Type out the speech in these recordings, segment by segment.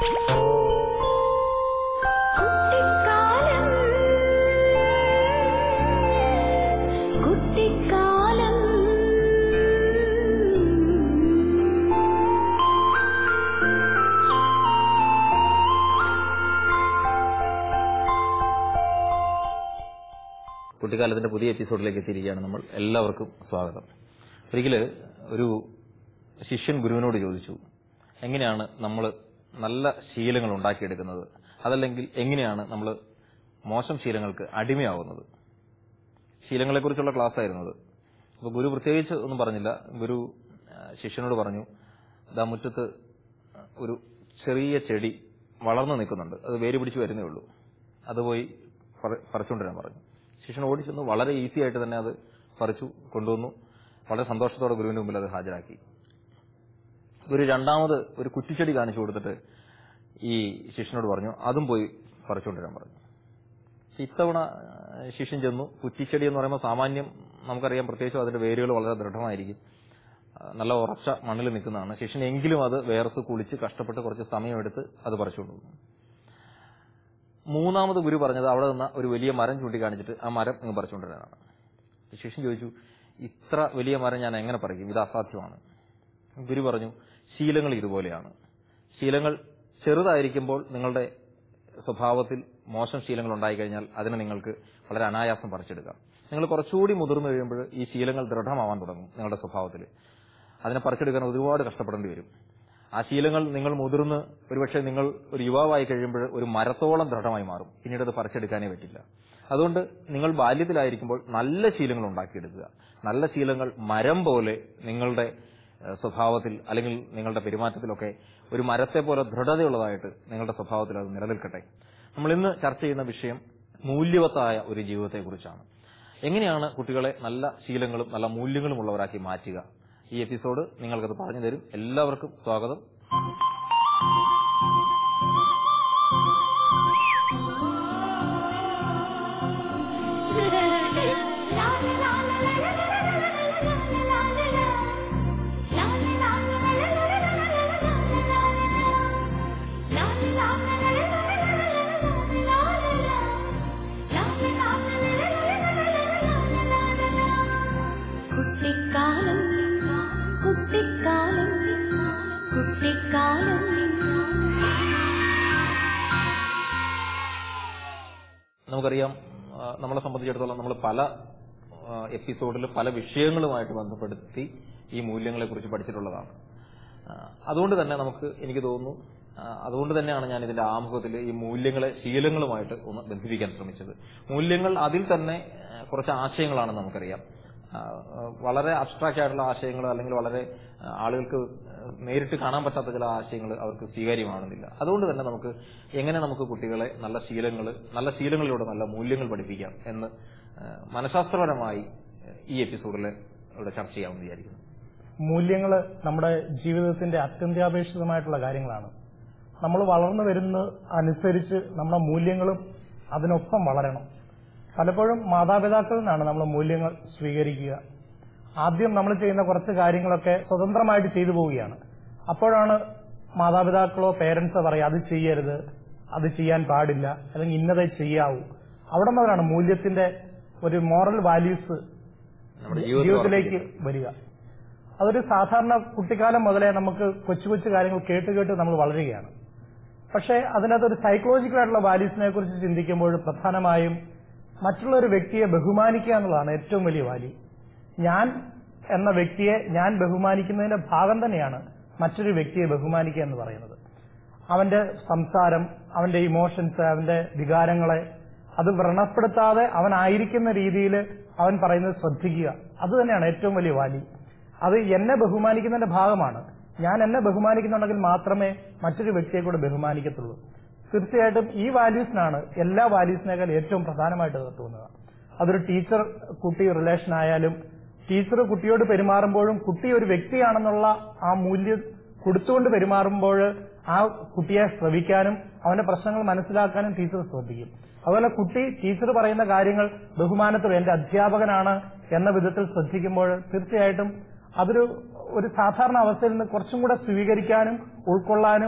കുട്ടിക്കാലം കുട്ടിക്കാലം കുട്ടിക്കാലത്തിന്റെ പുതിയ എപ്പിസോഡിലേക്ക് എത്തിയിരിക്കുകയാണ് നമ്മൾ എല്ലാവർക്കും സ്വാഗതം ഒരിക്കല് ഒരു ശിഷ്യൻ ഗുരുവിനോട് ചോദിച്ചു എങ്ങനെയാണ് നമ്മൾ നല്ല ശീലങ്ങൾ ഉണ്ടാക്കിയെടുക്കുന്നത് അതല്ലെങ്കിൽ എങ്ങനെയാണ് നമ്മൾ മോശം ശീലങ്ങൾക്ക് അടിമയാവുന്നത് ശീലങ്ങളെക്കുറിച്ചുള്ള ക്ലാസ് ആയിരുന്നു അത് അപ്പൊ ഗുരു പ്രത്യേകിച്ച് ഒന്നും പറഞ്ഞില്ല ഗുരു ആ, ശിഷ്യനോട് പറഞ്ഞു ദാ മുറ്റത്ത് ഒരു ചെറിയ ചെടി വളർന്നു നിൽക്കുന്നുണ്ട് അത് വേര് പിടിച്ച് വരുന്നേ ഉള്ളൂ അത് പോയി പറി- പറിച്ചുകൊണ്ടുവരാൻ പറഞ്ഞു ശിഷ്യൻ ഓടിച്ചെന്ന് വളരെ ഈസി ആയിട്ട് തന്നെ അത് പറിച്ചു കൊണ്ടുവന്നു വളരെ സന്തോഷത്തോടെ ഗുരുവിന്റെ മുമ്പിൽ അത് ഹാജരാക്കി ഗുരു രണ്ടാമത് ഒരു കുറ്റിച്ചെടി കാണിച്ചു കൊടുത്തിട്ട് ഈ ശിഷ്യനോട് പറഞ്ഞു അതും പോയി പറിച്ചുകൊണ്ടുവരാൻ പറഞ്ഞു ഇത്തവണ ആ, ശിഷ്യൻ ചെന്നു കുറ്റിച്ചെടി എന്ന് പറയുമ്പോൾ സാമാന്യം നമുക്കറിയാം പ്രത്യേകിച്ചും അതിന്റെ വേരുകൾ വളരെ ദൃഢമായിരിക്കും ആ, നല്ല ഉറച്ച മണ്ണിൽ നിൽക്കുന്നതാണ് ശിഷ്യൻ എങ്കിലും അത് വേർത്ത് കുളിച്ച് കഷ്ടപ്പെട്ട് കുറച്ച് സമയമെടുത്ത് അത് പറിച്ചുകൊണ്ടു വന്നു മൂന്നാമത് ഗുരു പറഞ്ഞത് അവിടെ നിന്ന ഒരു വലിയ മരം ചൂണ്ടിക്കാണിച്ചിട്ട് ആ മരം ഇങ്ങ് പറിച്ചുകൊണ്ടുവരാനാണ് ശിഷ്യൻ ചോദിച്ചു ഇത്ര വലിയ മരം ഞാൻ എങ്ങനെ പറിക്കും ഇത് അസാധ്യമാണ് ഗുരു പറഞ്ഞു ശീലങ്ങൾ ഇതുപോലെയാണ് ശീലങ്ങൾ ചെറുതായിരിക്കുമ്പോൾ നിങ്ങളുടെ സ്വഭാവത്തിൽ മോശം ശീലങ്ങൾ ഉണ്ടായിക്കഴിഞ്ഞാൽ അതിനെ നിങ്ങൾക്ക് വളരെ അനായാസം പറിച്ചെടുക്കാം നിങ്ങൾ കുറച്ചുകൂടി മുതിർന്നു കഴിയുമ്പോൾ ഈ ശീലങ്ങൾ ദൃഢമാവാൻ തുടങ്ങും നിങ്ങളുടെ സ്വഭാവത്തിൽ അതിനെ പറിച്ചെടുക്കാൻ ഒരുപാട് കഷ്ടപ്പെടേണ്ടി വരും ആ ശീലങ്ങൾ നിങ്ങൾ മുതിർന്ന് ഒരുപക്ഷെ നിങ്ങൾ ഒരു യുവാവായി കഴിയുമ്പോൾ ഒരു മരത്തോളം ദൃഢമായി മാറും പിന്നീട് അത് പറിച്ചെടുക്കാനേ പറ്റില്ല അതുകൊണ്ട് നിങ്ങൾ ബാല്യത്തിലായിരിക്കുമ്പോൾ നല്ല ശീലങ്ങൾ ഉണ്ടാക്കിയെടുക്കുക നല്ല ശീലങ്ങൾ മരം പോലെ നിങ്ങളുടെ ഏഹ്, സ്വഭാവത്തിൽ അല്ലെങ്കിൽ നിങ്ങളുടെ പെരുമാറ്റത്തിലൊക്കെ ഒരു മരത്തെ പോലെ ദൃഢതയുള്ളതായിട്ട് നിങ്ങളുടെ സ്വഭാവത്തിൽ അത് നിലനിൽക്കട്ടെ നമ്മൾ ഇന്ന് ചർച്ച ചെയ്യുന്ന വിഷയം മൂല്യവത്തായ ഒരു ജീവിതത്തെക്കുറിച്ചാണ് എങ്ങനെയാണ് കുട്ടികളെ നല്ല ശീലങ്ങളും നല്ല മൂല്യങ്ങളും ഉള്ളവരാക്കി മാറ്റുക ഈ എപ്പിസോഡ് നിങ്ങൾക്കത് പറഞ്ഞു തരും എല്ലാവർക്കും സ്വാഗതം കുട്ടിക്കാലം കുട്ടിക്കാലം കുട്ടിക്കാലം നമുക്കറിയാം ആ, നമ്മളെ സംബന്ധിച്ചിടത്തോളം നമ്മൾ പല എപ്പിസോഡിൽ പല വിഷയങ്ങളുമായിട്ട് ബന്ധപ്പെടുത്തി ഈ മൂല്യങ്ങളെ കുറിച്ച് പഠിച്ചിട്ടുള്ളതാണ് ആ, അതുകൊണ്ട് തന്നെ നമുക്ക് എനിക്ക് തോന്നുന്നു ആ, അതുകൊണ്ട് തന്നെയാണ് ഞാൻ ഇതിന്റെ ആമുഖത്തിൽ ഈ മൂല്യങ്ങളെ ശീലങ്ങളുമായിട്ട് ഒന്ന് ബന്ധിപ്പിക്കാൻ ശ്രമിച്ചത് മൂല്യങ്ങൾ അതിൽ തന്നെ ആ, കുറച്ച് ആശയങ്ങളാണ് നമുക്കറിയാം ആ, ആ, വളരെ അബ്സ്ട്രാക്റ്റ് ആയിട്ടുള്ള ആശയങ്ങൾ അല്ലെങ്കിൽ വളരെ ആ, ആളുകൾക്ക് ആ, നേരിട്ട് കാണാൻ പറ്റാത്ത ചില ആശയങ്ങൾ അവർക്ക് സ്വീകാര്യമാകുന്നില്ല അതുകൊണ്ട് തന്നെ നമുക്ക് എങ്ങനെ നമുക്ക് കുട്ടികളെ നല്ല ശീലങ്ങൾ നല്ല ശീലങ്ങളിലൂടെ നല്ല മൂല്യങ്ങൾ പഠിപ്പിക്കാം എന്ന് ആ, മനഃശാസ്ത്രപരമായി ആ, ഈ എപ്പിസോഡിൽ ഇവിടെ ചർച്ച ചെയ്യാമെന്ന് വിചാരിക്കുന്നു മൂല്യങ്ങൾ നമ്മുടെ ജീവിതത്തിന്റെ അത്യന്താപേക്ഷിതമായിട്ടുള്ള കാര്യങ്ങളാണ് നമ്മൾ വളർന്നു വരുന്ന അനുസരിച്ച് നമ്മുടെ മൂല്യങ്ങളും അതിനൊപ്പം വളരണം പലപ്പോഴും മാതാപിതാക്കളിൽ നിന്നാണ് നമ്മൾ മൂല്യങ്ങൾ സ്വീകരിക്കുക ആദ്യം നമ്മൾ ചെയ്യുന്ന കുറച്ച് കാര്യങ്ങളൊക്കെ സ്വതന്ത്രമായിട്ട് ചെയ്തു പോവുകയാണ് അപ്പോഴാണ് മാതാപിതാക്കളോ പേരൻസോ പറയുക അത് ചെയ്യരുത് അത് ചെയ്യാൻ പാടില്ല അല്ലെങ്കിൽ ഇന്നതേ ചെയ്യാവൂ അവിടെ മുതലാണ് മൂല്യത്തിന്റെ ഒരു മോറൽ വാല്യൂസ് നമ്മുടെ ജീവിതത്തിൽ ജീവിതത്തിലേക്ക് വരിക അതൊരു സാധാരണ കുട്ടിക്കാലം മുതലേ നമുക്ക് കൊച്ചു കൊച്ചു കാര്യങ്ങൾ കേട്ട് കേട്ട് നമ്മൾ വളരുകയാണ് പക്ഷേ അതിനകത്ത് ഒരു സൈക്കോളജിക്കൽ ആയിട്ടുള്ള വാല്യൂസിനെ കുറിച്ച് ചിന്തിക്കുമ്പോൾ പ്രധാനമായും മറ്റുള്ള ഒരു വ്യക്തിയെ ബഹുമാനിക്കുക എന്നുള്ളതാണ് ഏറ്റവും വലിയ വാല്യൂ ഞാൻ എന്ന വ്യക്തിയെ ഞാൻ ബഹുമാനിക്കുന്നതിന്റെ ഭാഗം തന്നെയാണ് മറ്റൊരു വ്യക്തിയെ ബഹുമാനിക്കുക എന്ന് പറയുന്നത് അവന്റെ സംസാരം അവന്റെ ഇമോഷൻസ് അവന്റെ വികാരങ്ങളെ അത് വ്രണപ്പെടുത്താതെ അവനായിരിക്കുന്ന രീതിയിൽ അവൻ പറയുന്നത് ശ്രദ്ധിക്കുക അത് തന്നെയാണ് ഏറ്റവും വലിയ വാല്യൂ അത് എന്നെ ബഹുമാനിക്കുന്നതിന്റെ ഭാഗമാണ് ഞാൻ എന്നെ ബഹുമാനിക്കുന്നുണ്ടെങ്കിൽ മാത്രമേ മറ്റൊരു വ്യക്തിയെ കൂടെ ബഹുമാനിക്കത്തുള്ളൂ തീർച്ചയായിട്ടും ഈ വാല്യൂസിനാണ് എല്ലാ വാല്യൂസിനേക്കാൾ ഏറ്റവും പ്രധാനമായിട്ട് അത് തോന്നുക അതൊരു ടീച്ചർ കുട്ടി റിലേഷൻ ആയാലും ടീച്ചർ കുട്ടിയോട് പെരുമാറുമ്പോഴും കുട്ടി ഒരു വ്യക്തിയാണെന്നുള്ള ആ മൂല്യം കൊടുത്തുകൊണ്ട് പെരുമാറുമ്പോൾ ആ കുട്ടിയെ ശ്രവിക്കാനും അവന്റെ പ്രശ്നങ്ങൾ മനസ്സിലാക്കാനും ടീച്ചർ ശ്രദ്ധിക്കും അതുപോലെ കുട്ടി ടീച്ചർ പറയുന്ന കാര്യങ്ങൾ ബഹുമാനത്തോടെ എന്റെ അധ്യാപകനാണ് എന്ന വിധത്തിൽ ശ്രദ്ധിക്കുമ്പോൾ തീർച്ചയായിട്ടും അതൊരു ഒരു സാധാരണ അവസ്ഥയിൽ നിന്ന് കുറച്ചും കൂടെ സ്വീകരിക്കാനും ഉൾക്കൊള്ളാനും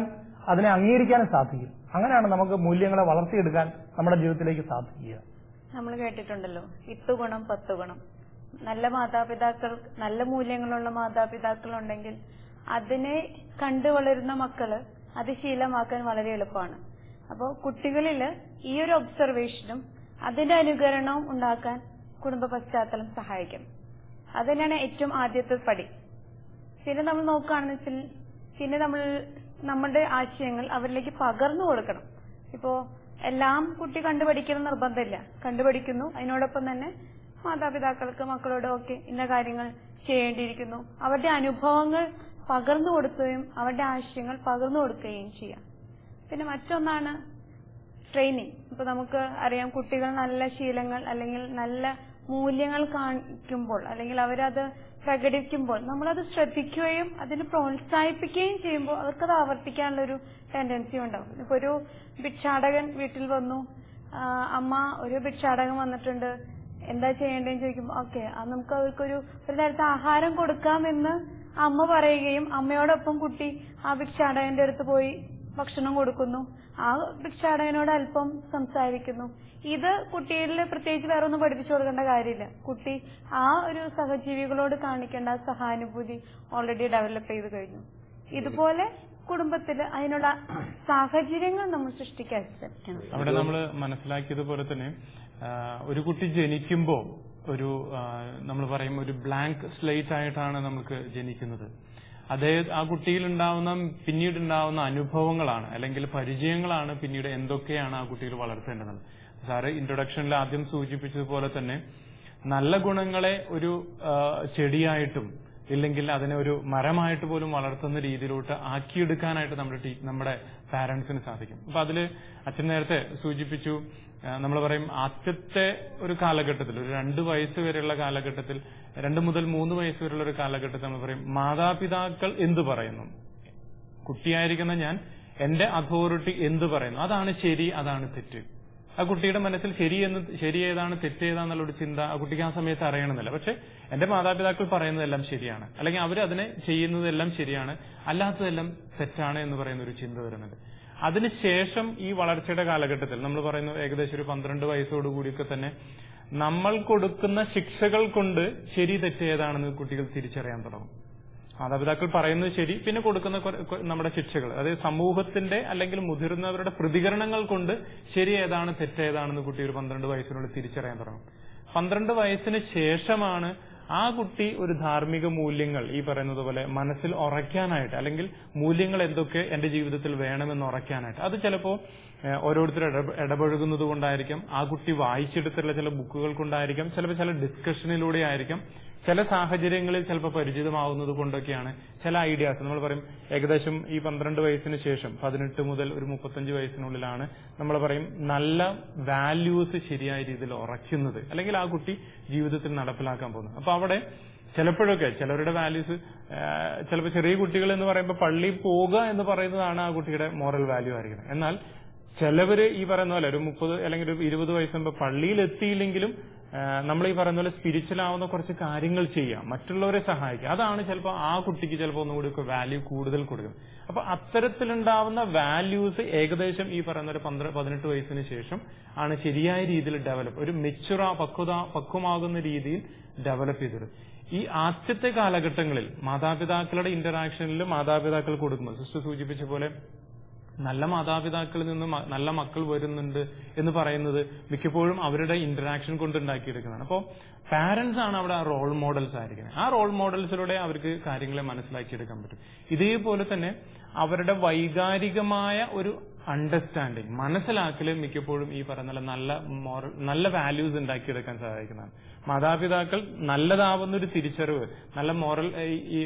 അതിനെ അംഗീകരിക്കാനും സാധിക്കും അങ്ങനെയാണ് നമുക്ക് മൂല്യങ്ങളെ വളർത്തിയെടുക്കാൻ നമ്മുടെ ജീവിതത്തിലേക്ക് സാധിക്കുക നമ്മൾ കേട്ടിട്ടുണ്ടല്ലോ ഇത്തു ഗുണം പത്തു ഗുണം നല്ല മാതാപിതാക്കൾ നല്ല മൂല്യങ്ങളുള്ള മാതാപിതാക്കൾ ഉണ്ടെങ്കിൽ അതിനെ കണ്ടു വളരുന്ന മക്കള് അത് ശീലമാക്കാൻ വളരെ എളുപ്പമാണ് അപ്പോൾ കുട്ടികളിൽ ഈ ഒരു ഒബ്സർവേഷനും അതിന്റെ അനുകരണവും ഉണ്ടാക്കാൻ കുടുംബ പശ്ചാത്തലം സഹായിക്കും അത് തന്നെയാണ് ഏറ്റവും ആദ്യത്തെ പടി പിന്നെ നമ്മൾ നോക്കുകയാണെന്ന് വെച്ചാൽ പിന്നെ നമ്മൾ നമ്മുടെ ആശയങ്ങൾ അവരിലേക്ക് പകർന്നു കൊടുക്കണം ഇപ്പോ എല്ലാം കുട്ടി കണ്ടുപഠിക്കണം നിർബന്ധമില്ല കണ്ടുപഠിക്കുന്നു അതിനോടൊപ്പം തന്നെ മാതാപിതാക്കൾക്ക് മക്കളോട് ഒക്കെ ഇന്ന കാര്യങ്ങൾ ചെയ്യേണ്ടിയിരിക്കുന്നു അവരുടെ അനുഭവങ്ങൾ പകർന്നു കൊടുക്കുകയും അവരുടെ ആശയങ്ങൾ പകർന്നു കൊടുക്കുകയും ചെയ്യാം പിന്നെ മറ്റൊന്നാണ് ട്രെയിനിങ് ഇപ്പൊ നമുക്ക് അറിയാം കുട്ടികൾ നല്ല ശീലങ്ങൾ അല്ലെങ്കിൽ നല്ല മൂല്യങ്ങൾ കാണിക്കുമ്പോൾ അല്ലെങ്കിൽ അവരത് പ്രകടിപ്പിക്കുമ്പോൾ നമ്മളത് ശ്രദ്ധിക്കുകയും അതിന് പ്രോത്സാഹിപ്പിക്കുകയും ചെയ്യുമ്പോൾ അവർക്കത് ആവർത്തിക്കാനുള്ള ഒരു ടെൻഡൻസി ഉണ്ടാവും ഇപ്പൊ ഒരു ഭിക്ഷാടകൻ വീട്ടിൽ വന്നു ആ, അമ്മ ഒരു ഭിക്ഷാടകൻ വന്നിട്ടുണ്ട് എന്താ ചെയ്യേണ്ടതെന്ന് ചോദിക്കുമ്പോൾ ഓക്കെ നമുക്ക് അവർക്കൊരു ഒരു നേരത്തെ ആഹാരം കൊടുക്കാമെന്ന് അമ്മ പറയുകയും അമ്മയോടൊപ്പം കുട്ടി ആ ഭിക്ഷാടകന്റെ അടുത്ത് പോയി ഭക്ഷണം കൊടുക്കുന്നു ആ ഭിക്ഷാടകനോട് അല്പം സംസാരിക്കുന്നു ഇത് കുട്ടികളിൽ പ്രത്യേകിച്ച് വേറെ ഒന്നും പഠിപ്പിച്ചു കൊടുക്കേണ്ട കാര്യമില്ല കുട്ടി ആ ഒരു സഹജീവികളോട് കാണിക്കേണ്ട ആ സഹാനുഭൂതി ഓൾറെഡി ഡെവലപ്പ് ചെയ്ത് കഴിഞ്ഞു ഇതുപോലെ കുടുംബത്തിൽ അതിനുള്ള സാഹചര്യങ്ങൾ നമ്മൾ സൃഷ്ടിക്കാൻ ശ്രമിക്കണം അവിടെ നമ്മൾ മനസ്സിലാക്കിയതുപോലെ തന്നെ ആ, ഒരു കുട്ടി ജനിക്കുമ്പോൾ ഒരു നമ്മൾ പറയും ഒരു ബ്ലാങ്ക് സ്ലേറ്റ് ആയിട്ടാണ് നമുക്ക് ജനിക്കുന്നത് അതേ ആ കുട്ടിയിൽ ഉണ്ടാവുന്ന പിന്നീട് ഉണ്ടാവുന്ന അനുഭവങ്ങളാണ് അല്ലെങ്കിൽ പരിചയങ്ങളാണ് പിന്നീട് എന്തൊക്കെയാണ് ആ കുട്ടിയിൽ വളർത്തേണ്ടത് സാറ് ഇൻട്രൊഡക്ഷനിൽ ആദ്യം സൂചിപ്പിച്ചതുപോലെ തന്നെ നല്ല ഗുണങ്ങളെ ഒരു ആ, ചെടിയായിട്ടും ഇല്ലെങ്കിൽ അതിനെ ഒരു മരമായിട്ട് പോലും വളർത്തുന്ന രീതിയിലോട്ട് ആക്കിയെടുക്കാനായിട്ട് നമ്മുടെ ടീ നമ്മുടെ പാരന്റ്സിന് സാധിക്കും അപ്പൊ അതില് അച്ഛൻ നേരത്തെ സൂചിപ്പിച്ചു നമ്മൾ പറയും ആദ്യത്തെ ഒരു കാലഘട്ടത്തിൽ ഒരു രണ്ട് വയസ്സ് വരെയുള്ള കാലഘട്ടത്തിൽ രണ്ട് മുതൽ മൂന്ന് വയസ്സ് വരെയുള്ള ഒരു കാലഘട്ടത്തിൽ നമ്മൾ പറയും മാതാപിതാക്കൾ എന്തു പറയുന്നു കുട്ടിയായിരിക്കുന്ന ഞാൻ എന്റെ അതോറിറ്റി എന്ത് പറയുന്നു അതാണ് ശരി അതാണ് തെറ്റ് ആ കുട്ടിയുടെ മനസ്സിൽ ശരി എന്ന് ശരി ഏതാണ് തെറ്റ് ഏതാന്നുള്ള ഒരു ചിന്ത ആ കുട്ടിക്ക് ആ സമയത്ത് അറിയണമെന്നില്ല പക്ഷെ എന്റെ മാതാപിതാക്കൾ പറയുന്നതെല്ലാം ശരിയാണ് അല്ലെങ്കിൽ അവർ അതിനെ ചെയ്യുന്നതെല്ലാം ശരിയാണ് അല്ലാത്തതെല്ലാം തെറ്റാണ് എന്ന് പറയുന്ന ഒരു ചിന്ത വരുന്നുണ്ട് അതിനുശേഷം ഈ വളർച്ചയുടെ കാലഘട്ടത്തിൽ നമ്മൾ പറയുന്നു ഏകദേശം ഒരു പന്ത്രണ്ട് വയസ്സോടുകൂടിയൊക്കെ തന്നെ നമ്മൾ കൊടുക്കുന്ന ശിക്ഷകൾ കൊണ്ട് ശരി തെറ്റ് ഏതാണെന്ന് കുട്ടികൾ തിരിച്ചറിയാൻ തുടങ്ങും മാതാപിതാക്കൾ പറയുന്നത് ശരി പിന്നെ കൊടുക്കുന്ന കുറെ- കുറെ- നമ്മുടെ ശിക്ഷകൾ അതായത് സമൂഹത്തിന്റെ അല്ലെങ്കിൽ മുതിർന്നവരുടെ പ്രതികരണങ്ങൾ കൊണ്ട് ശരി ഏതാണ് തെറ്റ് ഏതാണെന്ന് കുട്ടി ഒരു പന്ത്രണ്ട് വയസ്സിനുള്ളിൽ തിരിച്ചറിയാൻ തുടങ്ങും പന്ത്രണ്ട് വയസ്സിന് ശേഷമാണ് ആ കുട്ടി ഒരു ധാർമ്മിക മൂല്യങ്ങൾ ഈ പറയുന്നത് പോലെ മനസ്സിൽ ഉറയ്ക്കാനായിട്ട് അല്ലെങ്കിൽ മൂല്യങ്ങൾ എന്തൊക്കെ എന്റെ ജീവിതത്തിൽ വേണമെന്ന് ഉറയ്ക്കാനായിട്ട് അത് ചിലപ്പോ ഏഹ്, ഓരോരുത്തർ ഇടപ- ഇടപഴകുന്നത് കൊണ്ടായിരിക്കാം ആ കുട്ടി വായിച്ചെടുത്തുള്ള ചില ബുക്കുകൾ കൊണ്ടായിരിക്കാം ചിലപ്പോൾ ചില ഡിസ്കഷനിലൂടെ ആയിരിക്കാം ചില സാഹചര്യങ്ങളിൽ ചിലപ്പോൾ പരിചിതമാവുന്നത് കൊണ്ടൊക്കെയാണ് ചില ഐഡിയാസ് നമ്മൾ പറയും ഏകദേശം ഈ പന്ത്രണ്ട് വയസ്സിന് ശേഷം പതിനെട്ട് മുതൽ ഒരു മുപ്പത്തഞ്ച് വയസ്സിനുള്ളിലാണ് നമ്മൾ പറയും നല്ല വാല്യൂസ് ശരിയായ രീതിയിൽ ഉറയ്ക്കുന്നത് അല്ലെങ്കിൽ ആ കുട്ടി ജീവിതത്തിൽ നടപ്പിലാക്കാൻ പോകുന്നത് അപ്പൊ അവിടെ ചിലപ്പോഴൊക്കെ ചിലവരുടെ വാല്യൂസ് ചിലപ്പോൾ ചെറിയ കുട്ടികൾ എന്ന് പറയുമ്പോൾ പള്ളിയിൽ പോകുക എന്ന് പറയുന്നതാണ് ആ കുട്ടിയുടെ മോറൽ വാല്യൂ ആയിരിക്കുന്നത് എന്നാൽ ചിലവര് ഈ പറയുന്ന പോലെ ഒരു മുപ്പത് അല്ലെങ്കിൽ ഒരു ഇരുപത് വയസ്സാകുമ്പോൾ പള്ളിയിൽ എത്തിയില്ലെങ്കിലും നമ്മൾ ഈ പറയുന്ന പോലെ സ്പിരിച്വൽ ആവുന്ന കുറച്ച് കാര്യങ്ങൾ ചെയ്യാം മറ്റുള്ളവരെ സഹായിക്കുക അതാണ് ചിലപ്പോൾ ആ കുട്ടിക്ക് ചിലപ്പോൾ ഒന്നുകൂടി ഒക്കെ വാല്യൂ കൂടുതൽ കൊടുക്കുന്നത് അപ്പൊ അത്തരത്തിലുണ്ടാവുന്ന വാല്യൂസ് ഏകദേശം ഈ പറയുന്ന ഒരു പന്ത്രണ്ട് പതിനെട്ട് വയസ്സിന് ശേഷം ആണ് ശരിയായ രീതിയിൽ ഡെവലപ്പ് ഒരു മെച്ചുറ പക്വത പക്വമാകുന്ന രീതിയിൽ ഡെവലപ്പ് ചെയ്തത് ഈ ആദ്യത്തെ കാലഘട്ടങ്ങളിൽ മാതാപിതാക്കളുടെ ഇന്ററാക്ഷനിൽ മാതാപിതാക്കൾ കൊടുക്കുമ്പോൾ സിസ്റ്റർ സൂചിപ്പിച്ച പോലെ നല്ല മാതാപിതാക്കളിൽ നിന്ന് മ- നല്ല മക്കൾ വരുന്നുണ്ട് എന്ന് പറയുന്നത് മിക്കപ്പോഴും അവരുടെ ഇന്ററാക്ഷൻ കൊണ്ട് ഉണ്ടാക്കിയെടുക്കുന്നതാണ് അപ്പോൾ പാരന്റ്സ് ആണ് അവിടെ ആ റോൾ മോഡൽസ് ആയിരിക്കുന്നത് ആ റോൾ മോഡൽസിലൂടെ അവർക്ക് കാര്യങ്ങളെ മനസ്സിലാക്കിയെടുക്കാൻ പറ്റും ഇതേപോലെ തന്നെ അവരുടെ വൈകാരികമായ ഒരു അണ്ടർസ്റ്റാൻഡിങ് മനസ്സിലാക്കല് മിക്കപ്പോഴും ഈ പറയുന്ന പോലെ നല്ല മോറൽ നല്ല വാല്യൂസ് ഉണ്ടാക്കിയെടുക്കാൻ സഹായിക്കുന്നതാണ് മാതാപിതാക്കൾ നല്ലതാവുന്ന ഒരു തിരിച്ചറിവ് നല്ല മോറൽ ഈ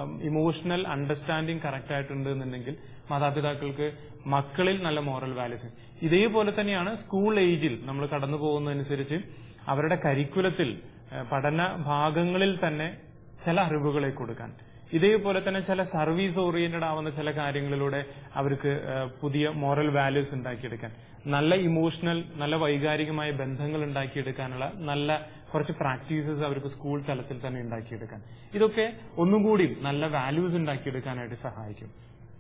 ഇമോഷണൽ അണ്ടർസ്റ്റാൻഡിങ് കറക്റ്റ് ആയിട്ടുണ്ട് എന്നുണ്ടെങ്കിൽ മാതാപിതാക്കൾക്ക് മക്കളിൽ നല്ല മോറൽ വാല്യൂസ് ഇതേപോലെ തന്നെയാണ് സ്കൂൾ ഏജിൽ നമ്മൾ കടന്നു പോകുന്നതനുസരിച്ച് അവരുടെ കരിക്കുലത്തിൽ ഏഹ്, പഠന ഭാഗങ്ങളിൽ തന്നെ ചില അറിവുകളെ കൊടുക്കാൻ ഇതേപോലെ തന്നെ ചില സർവീസ് ഓറിയന്റഡ് ആവുന്ന ചില കാര്യങ്ങളിലൂടെ അവർക്ക് ഏഹ്, പുതിയ മോറൽ വാല്യൂസ് ഉണ്ടാക്കിയെടുക്കാൻ നല്ല ഇമോഷണൽ നല്ല വൈകാരികമായ ബന്ധങ്ങൾ ഉണ്ടാക്കിയെടുക്കാനുള്ള നല്ല കുറച്ച് പ്രാക്ടീസസ് അവർക്ക് സ്കൂൾ തലത്തിൽ തന്നെ ഉണ്ടാക്കിയെടുക്കാൻ ഇതൊക്കെ ഒന്നും കൂടി നല്ല വാല്യൂസ് ഉണ്ടാക്കിയെടുക്കാനായിട്ട് സഹായിക്കും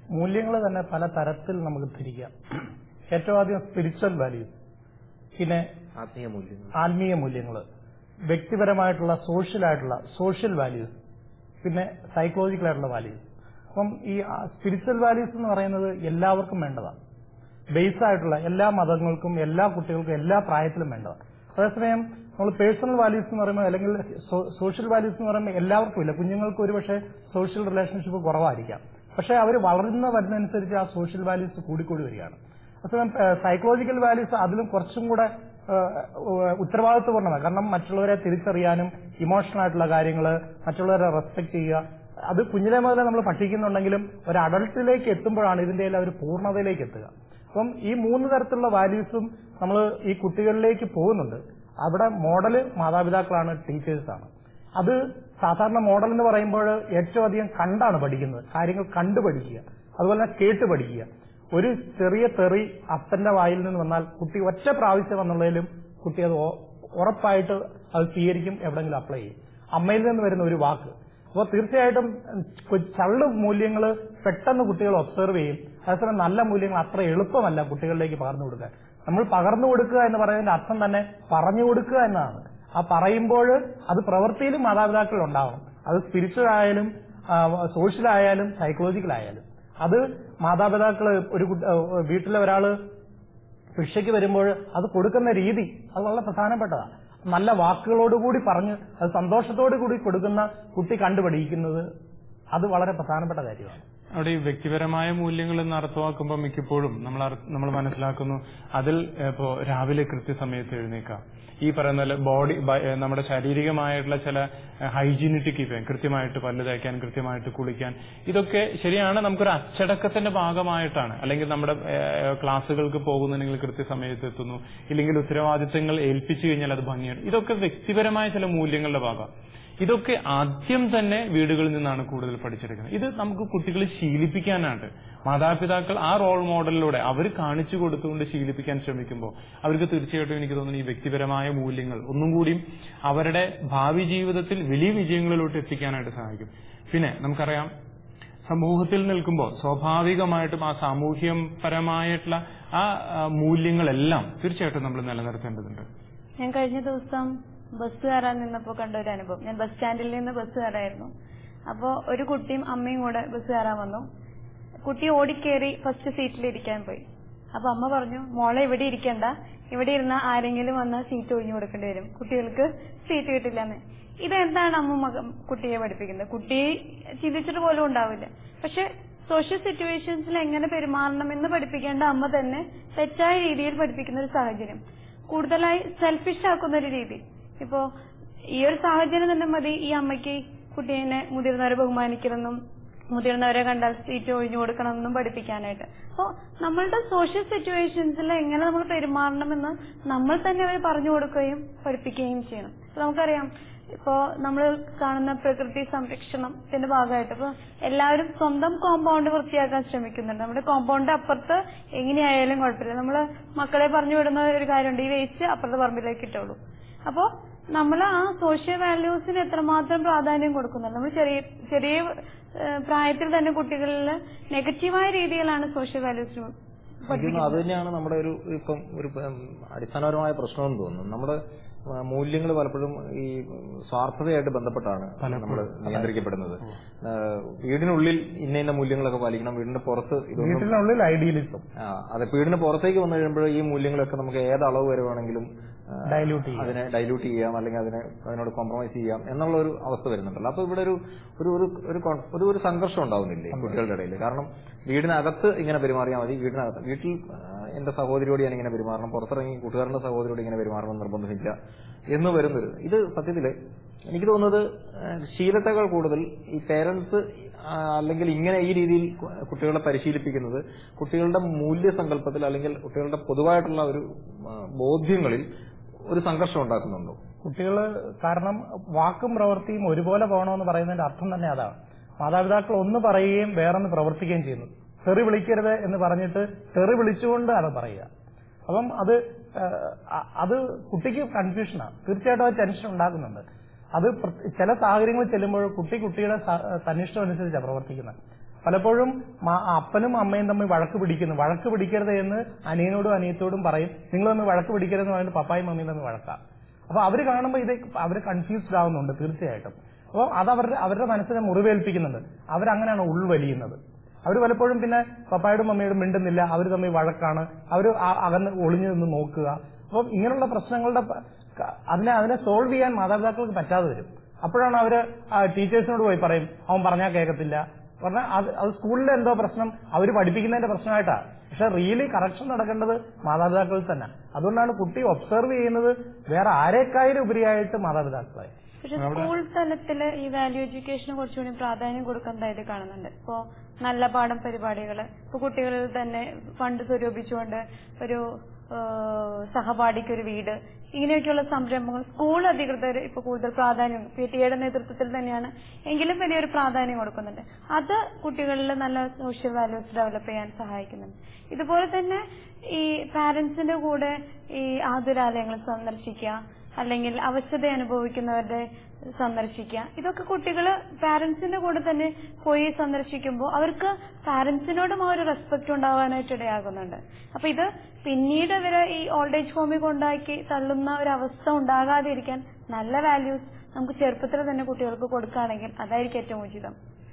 മൂല്യങ്ങൾ തന്നെ പല തരത്തിൽ നമുക്ക് തിരിക്കാം ഏറ്റവും ആദ്യം സ്പിരിച്വൽ വാല്യൂസ് പിന്നെ ആത്മീയ മൂല്യങ്ങൾ ആത്മീയ മൂല്യങ്ങൾ വ്യക്തിപരമായിട്ടുള്ള സോഷ്യൽ ആയിട്ടുള്ള സോഷ്യൽ വാല്യൂസ് പിന്നെ സൈക്കോളജിക്കൽ ആയിട്ടുള്ള വാല്യൂസ് അപ്പം ഈ സ്പിരിച്വൽ വാല്യൂസ് എന്ന് പറയുന്നത് എല്ലാവർക്കും വേണ്ടതാണ് ബേസ് ആയിട്ടുള്ള എല്ലാ മതങ്ങൾക്കും എല്ലാ കുട്ടികൾക്കും എല്ലാ പ്രായത്തിലും വേണ്ടതാണ് അതേസമയം നമ്മൾ പേഴ്സണൽ വാല്യൂസ് എന്ന് പറയുമ്പോൾ അല്ലെങ്കിൽ സോഷ്യൽ വാല്യൂസ് എന്ന് പറയുമ്പോൾ എല്ലാവർക്കും ഇല്ല കുഞ്ഞുങ്ങൾക്ക് ഒരു പക്ഷേ സോഷ്യൽ റിലേഷൻഷിപ്പ് കുറവായിരിക്കാം പക്ഷേ അവർ വളർന്ന വരുന്നതനുസരിച്ച് ആ സോഷ്യൽ വാല്യൂസ് കൂടിക്കൂടി വരികയാണ് അതേസമയം സൈക്കോളജിക്കൽ വാല്യൂസ് അതിലും കുറച്ചും കൂടെ ഏഹ്, ഏഹ്, ഉത്തരവാദിത്വപൂർണ്ണമാണ് കാരണം മറ്റുള്ളവരെ തിരിച്ചറിയാനും ഇമോഷണൽ ആയിട്ടുള്ള കാര്യങ്ങൾ മറ്റുള്ളവരെ റെസ്പെക്ട് ചെയ്യുക അത് കുഞ്ഞിലെ മുതലേ നമ്മൾ പഠിക്കുന്നുണ്ടെങ്കിലും ഒരു അഡൾട്ടിലേക്ക് എത്തുമ്പോഴാണ് ഇതിന്റെ എല്ലാം ഒരു പൂർണ്ണതയിലേക്ക് എത്തുക അപ്പം ഈ മൂന്ന് തരത്തിലുള്ള വാല്യൂസും നമ്മൾ ഈ കുട്ടികളിലേക്ക് പോകുന്നുണ്ട് അവിടെ മോഡല് മാതാപിതാക്കളാണ് ടീച്ചേഴ്സാണ് അത് സാധാരണ മോഡൽ എന്ന് പറയുമ്പോൾ ഏറ്റവും അധികം കണ്ടാണ് പഠിക്കുന്നത് കാര്യങ്ങൾ കണ്ടു പഠിക്കുക അതുപോലെ തന്നെ കേട്ട് പഠിക്കുക ഒരു ചെറിയ തെറി അപ്പന്റെ വായിൽ നിന്ന് വന്നാൽ കുട്ടി ഒറ്റ പ്രാവശ്യം വന്നുള്ളതിലും കുട്ടി അത് ഉ- ഉറപ്പായിട്ട് അത് സ്വീകരിക്കും എവിടെങ്കിലും അപ്ലൈ ചെയ്യും അമ്മയിൽ നിന്ന് വരുന്ന ഒരു വാക്ക് അപ്പോൾ തീർച്ചയായിട്ടും കൊ- ചള്ളു മൂല്യങ്ങൾ പെട്ടെന്ന് കുട്ടികൾ ഒബ്സർവ് ചെയ്യും അതേസമയം നല്ല മൂല്യങ്ങൾ അത്ര എളുപ്പമല്ല കുട്ടികളിലേക്ക് പകർന്നു കൊടുക്കാൻ നമ്മൾ പകർന്നു കൊടുക്കുക എന്ന് പറയുന്നതിന്റെ അർത്ഥം തന്നെ പറഞ്ഞു കൊടുക്കുക എന്നതാണ് ആ പറയുമ്പോൾ അത് പ്രവൃത്തിയിലും മാതാപിതാക്കൾ ഉണ്ടാവണം അത് സ്പിരിച്വൽ ആയാലും സോഷ്യൽ ആയാലും സൈക്കോളജിക്കൽ ആയാലും അത് മാതാപിതാക്കൾ ഒരു കുട്ടി- ആ, വീട്ടിലെ ഒരാള് ശിക്ഷയ്ക്ക് വരുമ്പോൾ അത് കൊടുക്കുന്ന രീതി അത് വളരെ പ്രധാനപ്പെട്ടതാണ് നല്ല വാക്കുകളോടുകൂടി പറഞ്ഞ് അത് സന്തോഷത്തോടു കൂടി കൊടുക്കുന്ന കുട്ടി കണ്ടുപഠിക്കുന്നത് അത് വളരെ പ്രധാനപ്പെട്ട കാര്യമാണ് അവിടെ ഈ വ്യക്തിപരമായ മൂല്യങ്ങൾ എന്ന് അർത്ഥമാക്കുമ്പോൾ മിക്കപ്പോഴും നമ്മൾ അർ- നമ്മൾ മനസ്സിലാക്കുന്നു അതിൽ ഇപ്പോ രാവിലെ കൃത്യസമയത്ത് എഴുന്നേക്കാം ഈ പറയുന്ന പോലെ ബോഡി ബ- ഏ, നമ്മുടെ ശാരീരികമായിട്ടുള്ള ചില ഹൈജീനിറ്റി കീപ്പ് ചെയ്യാൻ കൃത്യമായിട്ട് പല്ല് തേക്കാൻ കൃത്യമായിട്ട് കുളിക്കാൻ ഇതൊക്കെ ശരിയാണ് നമുക്കൊരു അച്ചടക്കത്തിന്റെ ഭാഗമായിട്ടാണ് അല്ലെങ്കിൽ നമ്മുടെ ഏ, ക്ലാസ്സുകൾക്ക് പോകുന്നുണ്ടെങ്കിൽ കൃത്യസമയത്ത് എത്തുന്നു ഇല്ലെങ്കിൽ ഉത്തരവാദിത്തങ്ങൾ ഏൽപ്പിച്ചു കഴിഞ്ഞാൽ അത് ഭംഗിയാണ് ഇതൊക്കെ വ്യക്തിപരമായ ചില മൂല്യങ്ങളുടെ ഭാഗം ഇതൊക്കെ ആദ്യം തന്നെ വീടുകളിൽ നിന്നാണ് കൂടുതൽ പഠിച്ചെടുക്കുന്നത് ഇത് നമുക്ക് കുട്ടികളെ ശീലിപ്പിക്കാനാണ് മാതാപിതാക്കൾ ആ റോൾ മോഡലിലൂടെ അവർ കാണിച്ചു കൊടുത്തുകൊണ്ട് ശീലിപ്പിക്കാൻ ശ്രമിക്കുമ്പോൾ അവർക്ക് തീർച്ചയായിട്ടും എനിക്ക് തോന്നുന്നു ഈ വ്യക്തിപരമായ മൂല്യങ്ങൾ ഒന്നും കൂടിയും അവരുടെ ഭാവി ജീവിതത്തിൽ വലിയ വിജയങ്ങളിലോട്ട് എത്തിക്കാനായിട്ട് സഹായിക്കും പിന്നെ നമുക്കറിയാം സമൂഹത്തിൽ നിൽക്കുമ്പോൾ സ്വാഭാവികമായിട്ടും ആ സാമൂഹ്യപരമായിട്ടുള്ള ആ ആ, മൂല്യങ്ങളെല്ലാം തീർച്ചയായിട്ടും നമ്മൾ നിലനിർത്തേണ്ടതുണ്ട് ഞാൻ കഴിഞ്ഞ ദിവസം ബസ് കയറാൻ നിന്നപ്പോ കണ്ട ഒരു അനുഭവം ഞാൻ ബസ് സ്റ്റാൻഡിൽ നിന്ന് ബസ് കയറായിരുന്നു അപ്പോ ഒരു കുട്ടിയും അമ്മയും കൂടെ ബസ് കയറാൻ വന്നു കുട്ടി ഓടിക്കേറി ഫസ്റ്റ് സീറ്റിൽ ഇരിക്കാൻ പോയി അപ്പൊ അമ്മ പറഞ്ഞു മോളെ ഇവിടെ ഇരിക്കണ്ട ഇവിടെ ഇരുന്ന ആരെങ്കിലും വന്ന് സീറ്റ് ഒഴിഞ്ഞു കൊടുക്കേണ്ടി വരും കുട്ടികൾക്ക് സീറ്റ് കിട്ടില്ലെന്ന് ഇതെന്താണ് അമ്മ മക കുട്ടിയെ പഠിപ്പിക്കുന്നത് കുട്ടി ചിന്തിച്ചിട്ട് പോലും ഉണ്ടാവില്ല പക്ഷെ സോഷ്യൽ സിറ്റുവേഷൻസിൽ എങ്ങനെ പെരുമാറണമെന്ന് പഠിപ്പിക്കേണ്ട അമ്മ തന്നെ തെറ്റായ രീതിയിൽ പഠിപ്പിക്കുന്ന ഒരു സാഹചര്യം കൂടുതലായി സെൽഫിഷ് ആക്കുന്ന ഒരു രീതി ഇപ്പോ ഈ ഒരു സാഹചര്യം തന്നെ മതി ഈ അമ്മയ്ക്ക് കുട്ടീനെ മുതിർന്നവരെ ബഹുമാനിക്കണമെന്നും മുതിർന്നവരെ കണ്ടാൽ സീറ്റ് ഒഴിഞ്ഞു കൊടുക്കണമെന്നും പഠിപ്പിക്കാനായിട്ട് അപ്പോ നമ്മളുടെ സോഷ്യൽ സിറ്റുവേഷൻസിൽ എങ്ങനെ നമ്മൾ പെരുമാറണമെന്ന് നമ്മൾ തന്നെ അവരെ പറഞ്ഞു കൊടുക്കുകയും പഠിപ്പിക്കുകയും ചെയ്യണം ഇപ്പൊ നമുക്കറിയാം ഇപ്പോ നമ്മൾ കാണുന്ന പ്രകൃതി സംരക്ഷണത്തിന്റെ ഭാഗമായിട്ട് ഇപ്പൊ എല്ലാവരും സ്വന്തം കോമ്പൗണ്ട് വൃത്തിയാക്കാൻ ശ്രമിക്കുന്നുണ്ട് നമ്മുടെ കോമ്പൗണ്ട് അപ്പുറത്ത് എങ്ങനെയായാലും കുഴപ്പമില്ല നമ്മള് മക്കളെ പറഞ്ഞു വിടുന്ന ഒരു കാര്യമുണ്ട് ഈ വേസ്റ്റ് അപ്പുറത്തെ പറമ്പിലേക്ക് ഇട്ടോളൂ അപ്പോ നമ്മൾ ആ സോഷ്യൽ വാല്യൂസിന് എത്രമാത്രം പ്രാധാന്യം കൊടുക്കുന്നുണ്ട് നമ്മൾ ചെറിയ ചെറിയ ഏഹ്, പ്രായത്തിൽ തന്നെ കുട്ടികളിൽ നെഗറ്റീവായ രീതിയിലാണ് സോഷ്യൽ വാല്യൂസ് എനിക്ക് തോന്നുന്നു അത് തന്നെയാണ് നമ്മുടെ ഒരു ഇപ്പം ഒരു ഉം, അടിസ്ഥാനപരമായ പ്രശ്നമെന്ന് തോന്നുന്നു നമ്മുടെ മൂല്യങ്ങൾ പലപ്പോഴും ഈ സ്വാർത്ഥതയായിട്ട് ബന്ധപ്പെട്ടാണ് നമ്മൾ നിയന്ത്രിക്കപ്പെടുന്നത് ആ, വീടിനുള്ളിൽ ഇന്ന ഇന്ന മൂല്യങ്ങളൊക്കെ പാലിക്കണം വീടിന്റെ പുറത്ത് ഇതൊന്നും വീട്ടിനുള്ളിൽ ഐഡിയലിസം ആ, അതെ വീടിന് പുറത്തേക്ക് വന്നു കഴിയുമ്പോൾ ഈ മൂല്യങ്ങളൊക്കെ നമുക്ക് ഏത് അളവ് വരെ വേണമെങ്കിലും ആ, ഡയല്യൂട്ട് ചെയ്യാം അതിനെ ഡൈല്യൂട്ട് ചെയ്യാം അല്ലെങ്കിൽ അതിനെ അതിനോട് കോംപ്രമൈസ് ചെയ്യാം എന്നുള്ള ഒരു അവസ്ഥ വരുന്നുണ്ടല്ലോ അപ്പൊ ഇവിടെ ഒരു ഒരു ഒരു ഒരു കോൺ- ഒരു ഒരു സംഘർഷം ഉണ്ടാവുന്നില്ലേ കുട്ടികളുടെ ഇടയിൽ കാരണം വീടിനകത്ത് ഇങ്ങനെ പെരുമാറിയാൽ മതി വീടിനകത്ത് വീട്ടിൽ ആ, എന്റെ സഹോദരിയോട് ഞാൻ ഇങ്ങനെ പെരുമാറണം പുറത്തിറങ്ങി കൂട്ടുകാരന്റെ സഹോദരിയോട് ഇങ്ങനെ പെരുമാറണം എന്ന് നിർബന്ധമില്ല എന്ന് വരുന്നത് ഇത് സത്യത്തില് എനിക്ക് തോന്നുന്നത് ആ, ശീലത്തെക്കാൾ കൂടുതൽ ഈ പേരൻസ് അല്ലെങ്കിൽ ഇങ്ങനെ ഈ രീതിയിൽ കു- കുട്ടികളെ പരിശീലിപ്പിക്കുന്നത് കുട്ടികളുടെ മൂല്യസങ്കല്പത്തിൽ അല്ലെങ്കിൽ കുട്ടികളുടെ പൊതുവായിട്ടുള്ള ഒരു ആ, ബോധ്യങ്ങളിൽ ഒരു സംഘർഷം ഉണ്ടാക്കുന്നുണ്ടോ കുട്ടികൾ കാരണം വാക്കും പ്രവൃത്തിയും ഒരുപോലെ പോകണമെന്ന് പറയുന്നതിന്റെ അർത്ഥം തന്നെ അതാണ് മാതാപിതാക്കൾ ഒന്ന് പറയുകയും വേറൊന്ന് പ്രവർത്തിക്കുകയും ചെയ്യുന്നു തെറി വിളിക്കരുത് എന്ന് പറഞ്ഞിട്ട് തെറി വിളിച്ചുകൊണ്ട് അത് പറയുക അപ്പം അത് ഏഹ്, അ- അത് കുട്ടിക്ക് കൺഫ്യൂഷനാണ് തീർച്ചയായിട്ടും അത് ടെൻഷൻ ഉണ്ടാക്കുന്നുണ്ട് അത് പ്ര- ചില സാഹചര്യങ്ങളിൽ ചെല്ലുമ്പോൾ കുട്ടി കുട്ടിയുടെ സ- തന്നിഷ്ടം അനുസരിച്ചാണ് പ്രവർത്തിക്കുന്നത് പലപ്പോഴും മ- അപ്പനും അമ്മയും തമ്മിൽ വഴക്ക് പിടിക്കുന്നു വഴക്ക് പിടിക്കരുത് എന്ന് അനിയനോടും അനിയത്തോടും പറയും നിങ്ങളൊന്ന് വഴക്ക് പിടിക്കരുതെന്ന് പറയുന്നത് പപ്പായും മമ്മിയും തമ്മിൽ വഴക്കാം അപ്പൊ അവര് കാണുമ്പോൾ ഇത് അവര് കൺഫ്യൂസ്ഡ് ആവുന്നുണ്ട് തീർച്ചയായിട്ടും അപ്പോൾ അത് അവരുടെ അവരുടെ മനസ്സിനെ മുറിവേൽപ്പിക്കുന്നുണ്ട് അവരങ്ങനെയാണ് ഉൾവലിയുന്നത് അവർ പലപ്പോഴും പിന്നെ പപ്പായോടും മമ്മിയോടും മിണ്ടുന്നില്ല അവർ തമ്മിൽ വഴക്കാണ് അവർ അകന്ന് ഒളിഞ്ഞു നിന്ന് നോക്കുക അപ്പം ഇങ്ങനെയുള്ള പ്രശ്നങ്ങളുടെ പ- ക- അതിനെ അതിനെ സോൾവ് ചെയ്യാൻ മാതാപിതാക്കൾക്ക് പറ്റാതെ വരും അപ്പോഴാണ് അവര് ടീച്ചേഴ്സിനോട് പോയി പറയും അവൻ പറഞ്ഞാൽ കേൾക്കത്തില്ല പറഞ്ഞാൽ അത് അത് സ്കൂളിലെ എന്തോ പ്രശ്നം അവർ പഠിപ്പിക്കുന്നതിന്റെ പ്രശ്നമായിട്ടാ പക്ഷെ റിയലി കറക്ഷൻ നടക്കേണ്ടത് മാതാപിതാക്കളിൽ തന്നെ അതുകൊണ്ടാണ് കുട്ടി ഒബ്സർവ് ചെയ്യുന്നത് വേറെ ആരെക്കായാലും ഉപരിയായിട്ട് മാതാപിതാക്കളെ പക്ഷെ സ്കൂൾ തലത്തില് ഈ വാല്യൂ എഡ്യൂക്കേഷന് കുറച്ചുകൂടി പ്രാധാന്യം കൊടുക്കുന്നതായിട്ട് കാണുന്നുണ്ട് ഇപ്പോ നല്ല പാഠം പരിപാടികള് ഇപ്പൊ കുട്ടികളിൽ തന്നെ ഫണ്ട് സ്വരൂപിച്ചുകൊണ്ട് ഒരു ഏഹ്, സഹപാഠിക്ക് ഒരു വീട് ഇങ്ങനെയൊക്കെയുള്ള സംരംഭങ്ങൾ സ്കൂൾ അധികൃതർ ഇപ്പൊ കൂടുതൽ പ്രാധാന്യം പി ടി എയുടെ നേതൃത്വത്തിൽ തന്നെയാണ് എങ്കിലും വലിയൊരു പ്രാധാന്യം കൊടുക്കുന്നുണ്ട് അത് കുട്ടികളിൽ നല്ല സോഷ്യൽ വാല്യൂസ് ഡെവലപ്പ് ചെയ്യാൻ സഹായിക്കുന്നുണ്ട് ഇതുപോലെ തന്നെ ഈ പാരന്റ്സിന്റെ കൂടെ ഈ ആതുരാലയങ്ങൾ സന്ദർശിക്കുക അല്ലെങ്കിൽ അവശത അനുഭവിക്കുന്നവരുടെ സന്ദർശിക്കുക ഇതൊക്കെ കുട്ടികൾ പാരന്റ്സിന്റെ കൂടെ തന്നെ പോയി സന്ദർശിക്കുമ്പോൾ അവർക്ക് പാരന്റ്സിനോടും ആ ഒരു റെസ്പെക്ട് ഉണ്ടാവാനായിട്ട് ഇടയാകുന്നുണ്ട് അപ്പൊ ഇത് പിന്നീട് ഇവരെ ഈ ഓൾഡ് ഏജ് ഹോമിൽ കൊണ്ടാക്കി തള്ളുന്ന ഒരു അവസ്ഥ ഉണ്ടാകാതിരിക്കാൻ നല്ല വാല്യൂസ് നമുക്ക് ചെറുപ്പത്തിൽ തന്നെ കുട്ടികൾക്ക് കൊടുക്കുകയാണെങ്കിൽ അതായിരിക്കും ഏറ്റവും ഉചിതം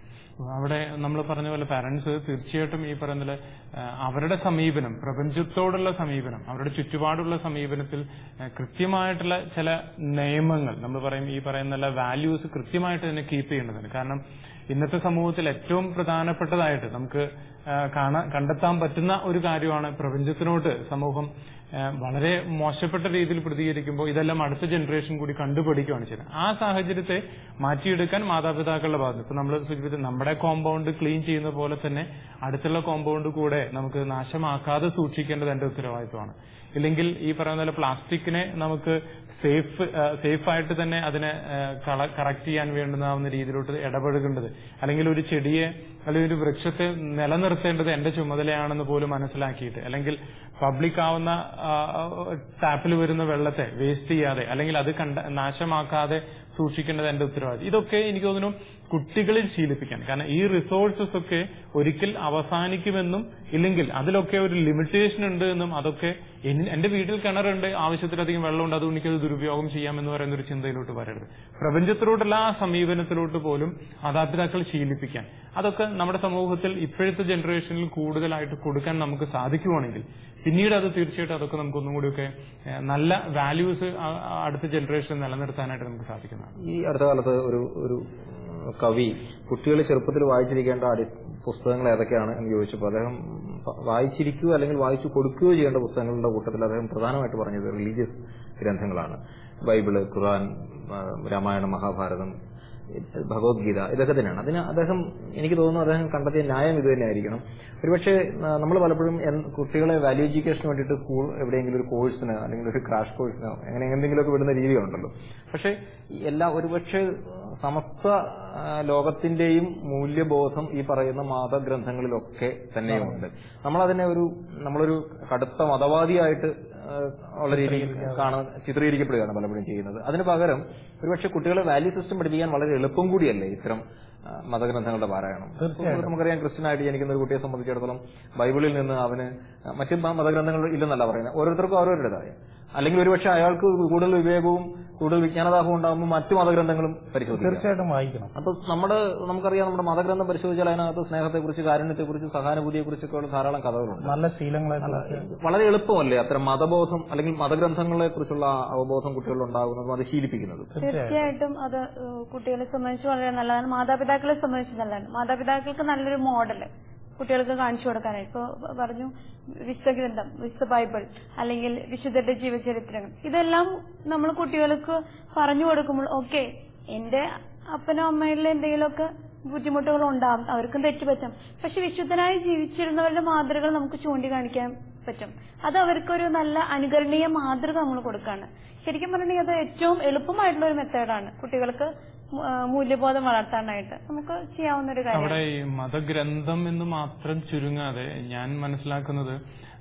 അവിടെ നമ്മൾ പറഞ്ഞ പോലെ പാരന്റ്സ് തീർച്ചയായിട്ടും ഈ പറയുന്ന പോലെ, ആ, അവരുടെ സമീപനം പ്രപഞ്ചത്തോടുള്ള സമീപനം അവരുടെ ചുറ്റുപാടുള്ള സമീപനത്തിൽ ആ, കൃത്യമായിട്ടുള്ള ചില നിയമങ്ങൾ നമ്മൾ പറയും ഈ പറയുന്ന വാല്യൂസ് കൃത്യമായിട്ട് തന്നെ കീപ്പ് ചെയ്യേണ്ടതുണ്ട് കാരണം ഇന്നത്തെ സമൂഹത്തിൽ ഏറ്റവും പ്രധാനപ്പെട്ടതായിട്ട് നമുക്ക് ആ, കാണാൻ കണ്ടെത്താൻ പറ്റുന്ന ഒരു കാര്യമാണ് പ്രപഞ്ചത്തിനോട് സമൂഹം ആ, വളരെ മോശപ്പെട്ട രീതിയിൽ പ്രതികരിക്കുമ്പോൾ ഇതെല്ലാം അടുത്ത ജനറേഷൻ കൂടി കണ്ടുപിടിക്കുകയാണ് ചെയ്യുന്നത് ആ സാഹചര്യത്തെ മാറ്റിയെടുക്കാൻ മാതാപിതാക്കളുടെ ഭാഗത്ത് ഇപ്പൊ നമ്മൾ സൂചിപ്പിച്ചത് നമ്മുടെ കോമ്പൗണ്ട് ക്ലീൻ ചെയ്യുന്ന പോലെ തന്നെ അടുത്തുള്ള കോമ്പൗണ്ട് കൂടെ നമുക്ക് നാശമാക്കാതെ സൂക്ഷിക്കേണ്ടത് എന്റെ ഉത്തരവാദിത്വമാണ് ഇല്ലെങ്കിൽ ഈ പറയുന്ന പോലെ പ്ലാസ്റ്റിക്കിനെ നമുക്ക് സേഫ് സേഫ് ആയിട്ട് തന്നെ അതിനെ കറക്റ്റ് ചെയ്യാൻ വേണ്ടുന്നാവുന്ന രീതിയിലോട്ട് ഇടപെടുകേണ്ടത് അല്ലെങ്കിൽ ഒരു ചെടിയെ അല്ലെങ്കിൽ ഒരു വൃക്ഷത്തെ നിലനിർത്തേണ്ടത് എന്റെ ചുമതലയാണെന്ന് പോലും മനസ്സിലാക്കിയിട്ട് അല്ലെങ്കിൽ പബ്ലിക് ആവുന്ന ടാപ്പിൽ വരുന്ന വെള്ളത്തെ വേസ്റ്റ് ചെയ്യാതെ അല്ലെങ്കിൽ അത് കണ്ട നാശമാക്കാതെ സൂക്ഷിക്കേണ്ടത് എന്റെ ഉത്തരവാദിത്വം ഇതൊക്കെ എനിക്ക് തോന്നുന്നു കുട്ടികളിൽ ശീലിപ്പിക്കാൻ കാരണം ഈ റിസോഴ്സസ് ഒക്കെ ഒരിക്കൽ അവസാനിക്കുമെന്നും ഇല്ലെങ്കിൽ അതിലൊക്കെ ഒരു ലിമിറ്റേഷൻ ഉണ്ട് എന്നും അതൊക്കെ എൻ- എന്റെ വീട്ടിൽ കിണറുണ്ട് ആവശ്യത്തിലധികം വെള്ളമുണ്ട് അതുകൊണ്ട് എനിക്കത് ദുരുപയോഗം ചെയ്യാമെന്ന് പറയുന്ന ഒരു ചിന്തയിലോട്ട് വരരുത് പ്രപഞ്ചത്തിലോട്ടുള്ള ആ സമീപനത്തിലോട്ട് പോലും മാതാപിതാക്കൾ ശീലിപ്പിക്കാൻ അതൊക്കെ നമ്മുടെ സമൂഹത്തിൽ ഇപ്പോഴത്തെ ജനറേഷനിൽ കൂടുതലായിട്ട് കൊടുക്കാൻ നമുക്ക് സാധിക്കുവാണെങ്കിൽ പിന്നീട് അത് തീർച്ചയായിട്ടും അതൊക്കെ നമുക്ക് ഒന്നും കൂടിയൊക്കെ ഏഹ്, നല്ല വാല്യൂസ് അടുത്ത ജനറേഷനിൽ നിലനിർത്താനായിട്ട് നമുക്ക് സാധിക്കുന്നതാണ് ഈ അടുത്ത കാലത്ത് ഒരു ഒരു ഉം, കവി കുട്ടികൾ ചെറുപ്പത്തിൽ വായിച്ചിരിക്കേണ്ട അടി പുസ്തകങ്ങൾ ഏതൊക്കെയാണ് എന്ന് ചോദിച്ചപ്പോൾ അദ്ദേഹം പ- വായിച്ചിരിക്കുകയോ അല്ലെങ്കിൽ വായിച്ചു കൊടുക്കുകയോ ചെയ്യേണ്ട പുസ്തകങ്ങളുടെ കൂട്ടത്തിൽ അദ്ദേഹം പ്രധാനമായിട്ട് പറഞ്ഞത് റിലീജിയസ് ഗ്രന്ഥങ്ങളാണ് ബൈബിള് ഖുർആൻ ആ, രാമായണം മഹാഭാരതം ഭഗവത്ഗീത ഇതൊക്കെ തന്നെയാണ് അതിന് അദ്ദേഹം എനിക്ക് തോന്നുന്നു അദ്ദേഹം കണ്ടെത്തിയ ന്യായം ഇത് തന്നെയായിരിക്കണം ഒരുപക്ഷെ നമ്മൾ പലപ്പോഴും എൻ- കുട്ടികളെ വാല്യൂ എഡ്യൂക്കേഷന് വേണ്ടിയിട്ട് സ്കൂൾ എവിടെയെങ്കിലും ഒരു കോഴ്സിന് അല്ലെങ്കിൽ ഒരു ക്രാഷ് കോഴ്സിനോ അങ്ങനെ എന്തെങ്കിലുമൊക്കെ വിടുന്ന രീതികളുണ്ടല്ലോ പക്ഷേ ഈ എല്ലാ ഒരുപക്ഷെ സമസ്ത ആ, ലോകത്തിന്റെയും മൂല്യബോധം ഈ പറയുന്ന മതഗ്രന്ഥങ്ങളിലൊക്കെ തന്നെയുമുണ്ട് നമ്മളതിനെ ഒരു നമ്മളൊരു കടുത്ത മതവാദിയായിട്ട് ആ, ഉള്ള രീതിയിൽ കാണുന്ന ചിത്രീകരിക്കപ്പെടുകയാണ് പലപ്പോഴും ചെയ്യുന്നത് അതിന് പകരം ഒരുപക്ഷെ കുട്ടികളെ വാല്യൂ സിസ്റ്റം പഠിപ്പിക്കാൻ വളരെ എളുപ്പം കൂടിയല്ലേ ഇത്തരം ആ, മതഗ്രന്ഥങ്ങളുടെ പാരായണം തീർച്ചയായിട്ടും. നമുക്കറിയാം ക്രിസ്ത്യനായിട്ട് ജനിക്കുന്ന ഒരു കുട്ടിയെ സംബന്ധിച്ചിടത്തോളം ബൈബിളിൽ നിന്ന് അവന് മറ്റ് മ- മതഗ്രന്ഥങ്ങൾ ഇല്ലെന്നല്ല പറയുന്നത് ഓരോരുത്തർക്കും അവരവരുടേതായ അല്ലെങ്കിൽ ഒരുപക്ഷെ അയാൾക്ക് കൂടുതൽ വിവേകവും കൂടുതൽ വിജ്ഞാനദാഹവും ഉണ്ടാകുമ്പോൾ മറ്റു മതഗ്രന്ഥങ്ങളും പരിശോധിക്കാം തീർച്ചയായിട്ടും വായിക്കണം അപ്പൊ നമ്മുടെ നമുക്കറിയാം നമ്മുടെ മതഗ്രന്ഥം പരിശോധിച്ചാൽ അതിനകത്ത് സ്നേഹത്തെക്കുറിച്ച് കാരുണ്യത്തെക്കുറിച്ച് സഹാനുഭൂതിയെക്കുറിച്ചൊക്കെ ഉള്ള ധാരാളം കഥകളുണ്ട് നല്ല ശീലങ്ങളെ കുറിച്ച് വളരെ എളുപ്പമല്ലേ അത്തരം മതബോധം അല്ലെങ്കിൽ മതഗ്രന്ഥങ്ങളെ കുറിച്ചുള്ള അവബോധം കുട്ടികളിൽ ഉണ്ടാകുന്നതും അത് ശീലിപ്പിക്കുന്നതും തീർച്ചയായിട്ടും അത് ഏഹ്, കുട്ടികളെ സംബന്ധിച്ച് വളരെ നല്ലതാണ് മാതാപിതാക്കളെ സംബന്ധിച്ച് നല്ലതാണ് മാതാപിതാക്കൾക്ക് നല്ലൊരു മോഡല് കുട്ടികൾക്ക് കാണിച്ചു കൊടുക്കാനായിട്ട് ഇപ്പൊ പറഞ്ഞു വിശുദ്ധ ഗ്രന്ഥം വിശുദ്ധ ബൈബിൾ അല്ലെങ്കിൽ വിശുദ്ധരുടെ ജീവചരിത്രങ്ങൾ ഇതെല്ലാം നമ്മൾ കുട്ടികൾക്ക് പറഞ്ഞു കൊടുക്കുമ്പോൾ ഓക്കെ എന്റെ അപ്പനോ അമ്മയിലെ എന്തെങ്കിലുമൊക്കെ ബുദ്ധിമുട്ടുകൾ ഉണ്ടാവും അവർക്കും തെറ്റുപറ്റും പക്ഷെ വിശുദ്ധനായി ജീവിച്ചിരുന്നവരുടെ മാതൃകൾ നമുക്ക് ചൂണ്ടിക്കാണിക്കാൻ പറ്റും അത് അവർക്കൊരു നല്ല അനുകരണീയ മാതൃക നമ്മൾ കൊടുക്കാണ് ശരിക്കും പറഞ്ഞിട്ടുണ്ടെങ്കിൽ അത് ഏറ്റവും എളുപ്പമായിട്ടുള്ള ഒരു മെത്തേഡാണ് കുട്ടികൾക്ക് മൂ- ആ, മൂല്യബോധം വളർത്താനായിട്ട് നമുക്ക് ചെയ്യാവുന്ന ഒരു അവിടെ കാര്യമാണ് ഈ മതഗ്രന്ഥം എന്ന് മാത്രം ചുരുങ്ങാതെ ഞാൻ മനസ്സിലാക്കുന്നത്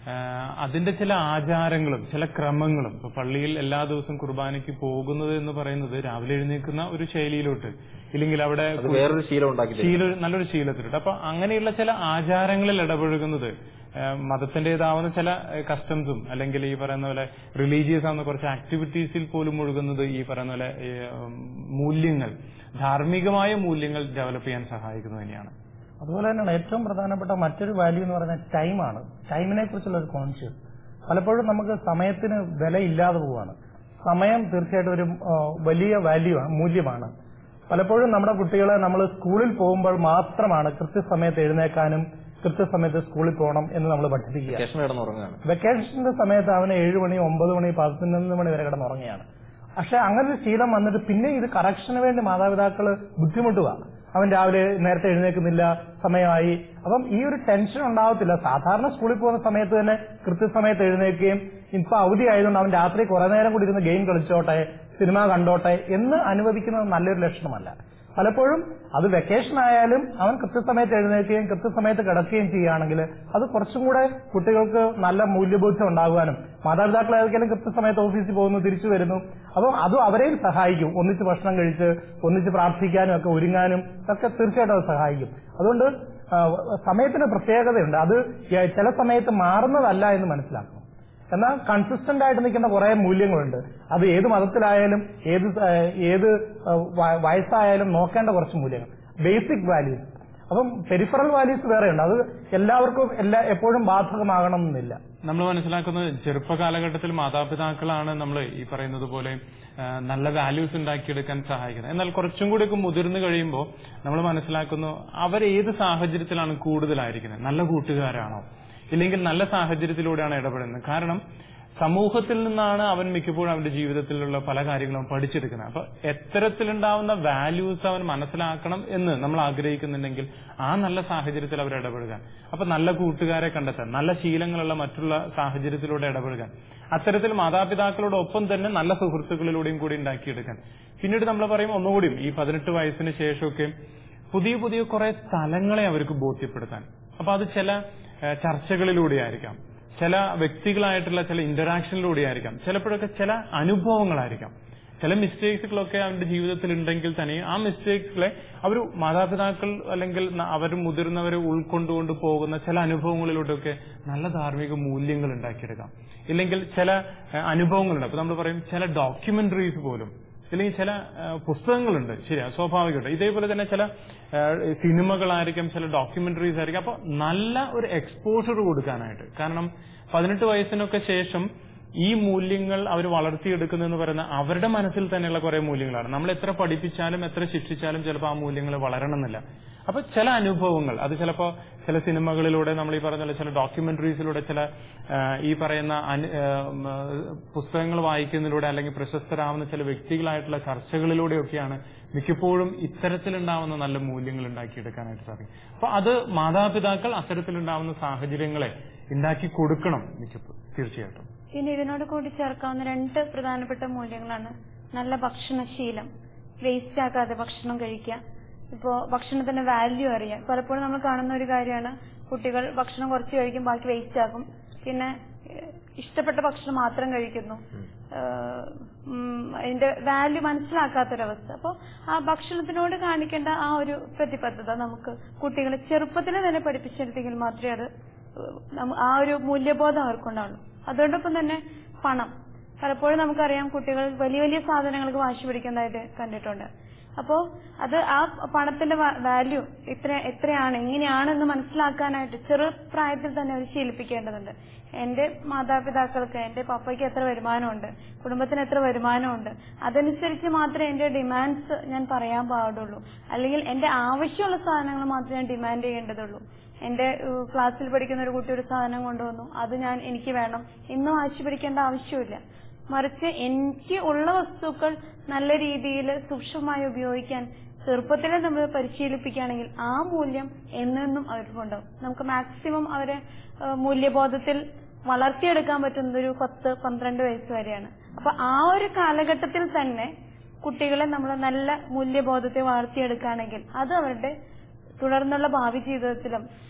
ആഹ് അതിന്റെ ചില ആചാരങ്ങളും ചില ക്രമങ്ങളും ഇപ്പൊ പള്ളിയിൽ എല്ലാ ദിവസവും കുർബാനയ്ക്ക് പോകുന്നത് എന്ന് പറയുന്നത് രാവിലെ എഴുന്നേൽക്കുന്ന ഒരു ശൈലിയിലോട്ട് ഇല്ലെങ്കിൽ അവിടെ അത് വേറൊരു ശീലം ഉണ്ടാക്കി തരും. ശീല നല്ലൊരു ശീലത്തിലുണ്ട് അപ്പൊ അങ്ങനെയുള്ള ചില ആചാരങ്ങളിൽ ഇടപഴകുന്നത് ഏഹ് മതത്തിന്റേതാവുന്ന ചില കസ്റ്റംസും അല്ലെങ്കിൽ ഈ പറയുന്ന പോലെ റിലീജിയസ് ആവുന്ന കുറച്ച് ആക്ടിവിറ്റീസിൽ പോലും ഒഴുകുന്നത് ഈ പറയുന്ന പോലെ ഏഹ്, ഉം, മൂല്യങ്ങൾ ധാർമ്മികമായ മൂല്യങ്ങൾ ഡെവലപ്പ് ചെയ്യാൻ സഹായിക്കുന്നത് തന്നെയാണ് അതുപോലെ തന്നെയാണ് ഏറ്റവും പ്രധാനപ്പെട്ട മറ്റൊരു വാല്യൂ എന്ന് പറയുന്നത് ടൈമാണ് ടൈമിനെ കുറിച്ചുള്ള ഒരു കോൺഷ്യസ് പലപ്പോഴും നമുക്ക് സമയത്തിന് വില ഇല്ലാതെ പോവാണ് സമയം തീർച്ചയായിട്ടും ഒരു ആ, വലിയ വാല്യൂ ആണ് മൂല്യമാണ് പലപ്പോഴും നമ്മുടെ കുട്ടികളെ നമ്മൾ സ്കൂളിൽ പോകുമ്പോൾ മാത്രമാണ് കൃത്യസമയത്ത് എഴുന്നേക്കാനും കൃത്യസമയത്ത് സ്കൂളിൽ പോകണം എന്ന് നമ്മൾ പഠിപ്പിക്കുക വെക്കേഷൻ കിടന്നുറങ്ങുകയാണ് വെക്കേഷന്റെ സമയത്ത് അവന് ഏഴ് മണി ഒമ്പത് മണി പതിനൊന്ന് മണി വരെ കിടന്നുറങ്ങുകയാണ് പക്ഷെ അങ്ങനെ ഒരു ശീലം വന്നിട്ട് പിന്നെ ഇത് കറക്ഷന് വേണ്ടി മാതാപിതാക്കൾ ബുദ്ധിമുട്ടുക അവൻ രാവിലെ നേരത്തെ എഴുന്നേൽക്കുന്നില്ല സമയമായി അപ്പം ഈ ഒരു ടെൻഷൻ ഉണ്ടാവത്തില്ല സാധാരണ സ്കൂളിൽ പോകുന്ന സമയത്ത് തന്നെ കൃത്യസമയത്ത് എഴുന്നേൽക്കുകയും ഇപ്പൊ അവധി ആയതുകൊണ്ട് അവൻ രാത്രി കുറെ നേരം കൂടി ഇരുന്ന് ഗെയിം കളിച്ചോട്ടെ സിനിമ കണ്ടോട്ടെ എന്ന് അനുവദിക്കുന്നത് നല്ലൊരു ലക്ഷണമല്ല പലപ്പോഴും അത് വെക്കേഷൻ ആയാലും അവൻ കൃത്യസമയത്ത് എഴുന്നേൽക്കുകയും കൃത്യസമയത്ത് കിടക്കുകയും ചെയ്യുകയാണെങ്കിൽ അത് കുറച്ചും കൂടെ കുട്ടികൾക്ക് നല്ല മൂല്യബോധ്യം ഉണ്ടാകുവാനും മാതാപിതാക്കൾ ഏതൊക്കെയാലും കൃത്യസമയത്ത് ഓഫീസിൽ പോകുന്നു തിരിച്ചു വരുന്നു അപ്പോൾ അതും അവരെയും സഹായിക്കും ഒന്നിച്ച് ഭക്ഷണം കഴിച്ച് ഒന്നിച്ച് പ്രാർത്ഥിക്കാനും ഒക്കെ ഒരുങ്ങാനും ഒക്കെ തീർച്ചയായിട്ടും അത് സഹായിക്കും അതുകൊണ്ട് ആ, സമയത്തിന് പ്രത്യേകതയുണ്ട് അത് ചില സമയത്ത് മാറുന്നതല്ല എന്ന് മനസ്സിലാക്കണം എന്നാൽ കൺസിസ്റ്റന്റ് ആയിട്ട് നിൽക്കുന്ന കുറെ മൂല്യങ്ങളുണ്ട് അത് ഏത് മതത്തിലായാലും ഏത് സ- ഏത് വ- വയസ്സായാലും നോക്കേണ്ട കുറച്ച് മൂല്യങ്ങൾ ബേസിക് വാല്യൂസ് അപ്പം പെരിഫറൽ വാല്യൂസ് വേറെയുണ്ട് അത് എല്ലാവർക്കും എല്ലാ എപ്പോഴും ബാധകമാകണമെന്നില്ല നമ്മൾ മനസ്സിലാക്കുന്നത് ചെറുപ്പ കാലഘട്ടത്തിൽ മാതാപിതാക്കളാണ് നമ്മൾ ഈ പറയുന്നത് പോലെ ആ, നല്ല വാല്യൂസ് ഉണ്ടാക്കിയെടുക്കാൻ സഹായിക്കുന്നത് എന്നാൽ കുറച്ചും കൂടിയൊക്കെ മുതിർന്നു കഴിയുമ്പോൾ നമ്മൾ മനസ്സിലാക്കുന്നു അവർ ഏത് സാഹചര്യത്തിലാണ് കൂടുതലായിരിക്കുന്നത് നല്ല കൂട്ടുകാരാണോ ഇല്ലെങ്കിൽ നല്ല സാഹചര്യത്തിലൂടെയാണ് ഇടപെടുന്നത് കാരണം സമൂഹത്തിൽ നിന്നാണ് അവൻ മിക്കപ്പോഴും അവന്റെ ജീവിതത്തിലുള്ള പല കാര്യങ്ങളും പഠിച്ചെടുക്കുന്നത് അപ്പൊ എത്തരത്തിലുണ്ടാവുന്ന വാല്യൂസ് അവൻ മനസ്സിലാക്കണം എന്ന് നമ്മൾ ആഗ്രഹിക്കുന്നുണ്ടെങ്കിൽ ആ നല്ല സാഹചര്യത്തിൽ അവർ ഇടപെടുക അപ്പൊ നല്ല കൂട്ടുകാരെ കണ്ടെത്താൻ നല്ല ശീലങ്ങളുള്ള മറ്റുള്ള സാഹചര്യത്തിലൂടെ ഇടപെടുക അത്തരത്തിൽ മാതാപിതാക്കളോടൊപ്പം തന്നെ നല്ല സുഹൃത്തുക്കളിലൂടെയും കൂടി ഉണ്ടാക്കിയെടുക്കാൻ പിന്നീട് നമ്മൾ പറയും ഒന്നുകൂടിയും ഈ പതിനെട്ട് വയസ്സിന് ശേഷമൊക്കെ പുതിയ പുതിയ കുറെ സ്ഥലങ്ങളെ അവർക്ക് ബോധ്യപ്പെടുത്താൻ അപ്പൊ അത് ചില ഏഹ്, ചർച്ചകളിലൂടെ ആയിരിക്കാം ചില വ്യക്തികളായിട്ടുള്ള ചില ഇന്ററാക്ഷനിലൂടെ ആയിരിക്കാം ചിലപ്പോഴൊക്കെ ചില അനുഭവങ്ങളായിരിക്കാം ചില മിസ്റ്റേക്സുകളൊക്കെ അവന്റെ ജീവിതത്തിൽ ഉണ്ടെങ്കിൽ തന്നെ ആ മിസ്റ്റേക്സുകളെ അവർ മാതാപിതാക്കൾ അല്ലെങ്കിൽ ന- അവർ മുതിർന്നവരെ ഉൾക്കൊണ്ടുകൊണ്ട് പോകുന്ന ചില അനുഭവങ്ങളിലൂടെയൊക്കെ നല്ല ധാർമ്മിക മൂല്യങ്ങൾ ഉണ്ടാക്കിയെടുക്കാം ഇല്ലെങ്കിൽ ചില ഏഹ്, അനുഭവങ്ങളുണ്ട് അപ്പൊ നമ്മൾ പറയും ചില ഡോക്യുമെന്ററീസ് പോലും അല്ലെങ്കിൽ ചില ആ, പുസ്തകങ്ങളുണ്ട് ശരിയാ സ്വാഭാവികമായിട്ട് ഇതേപോലെ തന്നെ ചില ആ, സിനിമകളായിരിക്കും ചില ഡോക്യുമെന്ററീസ് ആയിരിക്കും അപ്പൊ നല്ല ഒരു എക്സ്പോഷർ കൊടുക്കാനായിട്ട് കാരണം പതിനെട്ട് വയസ്സിനൊക്കെ ശേഷം ഈ മൂല്യങ്ങൾ അവർ വളർത്തിയെടുക്കുന്നതെന്ന് പറയുന്ന അവരുടെ മനസ്സിൽ തന്നെയുള്ള കുറെ മൂല്യങ്ങളാണ് നമ്മൾ എത്ര പഠിപ്പിച്ചാലും എത്ര ശിക്ഷിച്ചാലും ചിലപ്പോൾ ആ മൂല്യങ്ങൾ വളരണമെന്നില്ല അപ്പൊ ചില അനുഭവങ്ങൾ അത് ചിലപ്പോൾ ചില സിനിമകളിലൂടെ നമ്മൾ ഈ പറഞ്ഞ പോലെ ചില ഡോക്യുമെന്ററീസിലൂടെ ചില ആ, ഈ പറയുന്ന അനു- ആ, ഉം, ആ, പുസ്തകങ്ങൾ വായിക്കുന്നതിലൂടെ അല്ലെങ്കിൽ പ്രശസ്തരാവുന്ന ചില വ്യക്തികളായിട്ടുള്ള ചർച്ചകളിലൂടെയൊക്കെയാണ് മിക്കപ്പോഴും ഇത്തരത്തിലുണ്ടാവുന്ന നല്ല മൂല്യങ്ങൾ ഉണ്ടാക്കിയെടുക്കാനായിട്ട് സാധിക്കും അപ്പൊ അത് മാതാപിതാക്കൾ അത്തരത്തിലുണ്ടാവുന്ന സാഹചര്യങ്ങളെ ഉണ്ടാക്കി കൊടുക്കണം മിക്കപ്പോഴും തീർച്ചയായിട്ടും പിന്നെ ഇതിനോട് കൂടി ചേർക്കാവുന്ന രണ്ട് പ്രധാനപ്പെട്ട മൂല്യങ്ങളാണ് നല്ല ഭക്ഷണശീലം വേസ്റ്റ് ആക്കാതെ ഭക്ഷണം കഴിക്കുക ഇപ്പോ ഭക്ഷണത്തിന്റെ വാല്യൂ അറിയാം പലപ്പോഴും നമ്മൾ കാണുന്ന ഒരു കാര്യമാണ് കുട്ടികൾ ഭക്ഷണം കുറച്ച് കഴിക്കും ബാക്കി വേസ്റ്റ് ആക്കും പിന്നെ ഏഹ്, ഇഷ്ടപ്പെട്ട ഭക്ഷണം മാത്രം കഴിക്കുന്നു ഏഹ്, ഉം, അതിന്റെ വാല്യൂ മനസ്സിലാക്കാത്തൊരവസ്ഥ അപ്പോൾ ആ ഭക്ഷണത്തിനോട് കാണിക്കേണ്ട ആ ഒരു പ്രതിബദ്ധത നമുക്ക് കുട്ടികളെ ചെറുപ്പത്തിൽ തന്നെ പഠിപ്പിച്ചെടുത്തെങ്കിൽ മാത്രമേ അത് ഏഹ്, നമ്മ- ആ ഒരു മൂല്യബോധം അവർക്കുണ്ടാവുള്ളൂ അതോടൊപ്പം തന്നെ പണം പലപ്പോഴും നമുക്കറിയാം കുട്ടികൾ വലിയ വലിയ സാധനങ്ങൾക്ക് വാശി പിടിക്കുന്നതായിട്ട് കണ്ടിട്ടുണ്ട് അപ്പോ അത് ആ പണത്തിന്റെ വാല്യൂ എത്ര എത്രയാണ് എങ്ങനെയാണെന്ന് മനസ്സിലാക്കാനായിട്ട് ചെറു പ്രായത്തിൽ തന്നെ അവർ ശീലിപ്പിക്കേണ്ടതുണ്ട് എന്റെ മാതാപിതാക്കൾക്ക് എന്റെ പപ്പയ്ക്ക് എത്ര വരുമാനമുണ്ട് കുടുംബത്തിന് എത്ര വരുമാനമുണ്ട് അതനുസരിച്ച് മാത്രമേ എന്റെ ഡിമാൻഡ്സ് ഞാൻ പറയാൻ പാടുള്ളൂ അല്ലെങ്കിൽ എന്റെ ആവശ്യമുള്ള സാധനങ്ങൾ മാത്രമേ ഞാൻ ഡിമാൻഡ് ചെയ്യേണ്ടതുള്ളൂ എന്റെ ഏഹ്, ക്ലാസ്സിൽ പഠിക്കുന്ന ഒരു കുട്ടി ഒരു സാധനം കൊണ്ടുവന്നു അത് ഞാൻ എനിക്ക് വേണം എന്ന് വാശി പിടിക്കേണ്ട ആവശ്യമില്ല മറിച്ച് എനിക്ക് ഉള്ള വസ്തുക്കൾ നല്ല രീതിയിൽ സൂക്ഷ്മമായി ഉപയോഗിക്കാൻ ചെറുപ്പത്തിലെ നമ്മൾ പരിശീലിപ്പിക്കുകയാണെങ്കിൽ ആ മൂല്യം എന്നെന്നും അവർക്കുണ്ടാവും നമുക്ക് മാക്സിമം അവരെ ഏഹ്, മൂല്യബോധത്തിൽ വളർത്തിയെടുക്കാൻ പറ്റുന്നത് ഒരു പത്ത് പന്ത്രണ്ട് വയസ്സ് വരെയാണ് അപ്പൊ ആ ഒരു കാലഘട്ടത്തിൽ തന്നെ കുട്ടികളെ നമ്മൾ നല്ല മൂല്യബോധത്തെ വളർത്തിയെടുക്കുകയാണെങ്കിൽ അത് അവരുടെ തുടർന്നുള്ള ഭാവി ജീവിതത്തിലും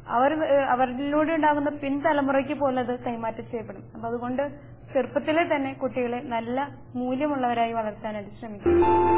അവർ ഏഹ്, അവരിലൂടെ ഉണ്ടാകുന്ന പിൻതലമുറയ്ക്ക് പോലും അത് കൈമാറ്റം ചെയ്യപ്പെടും അപ്പൊ അതുകൊണ്ട് ചെറുപ്പത്തിലെ തന്നെ കുട്ടികളെ നല്ല മൂല്യമുള്ളവരായി വളർത്താനായിട്ട് ശ്രമിക്കും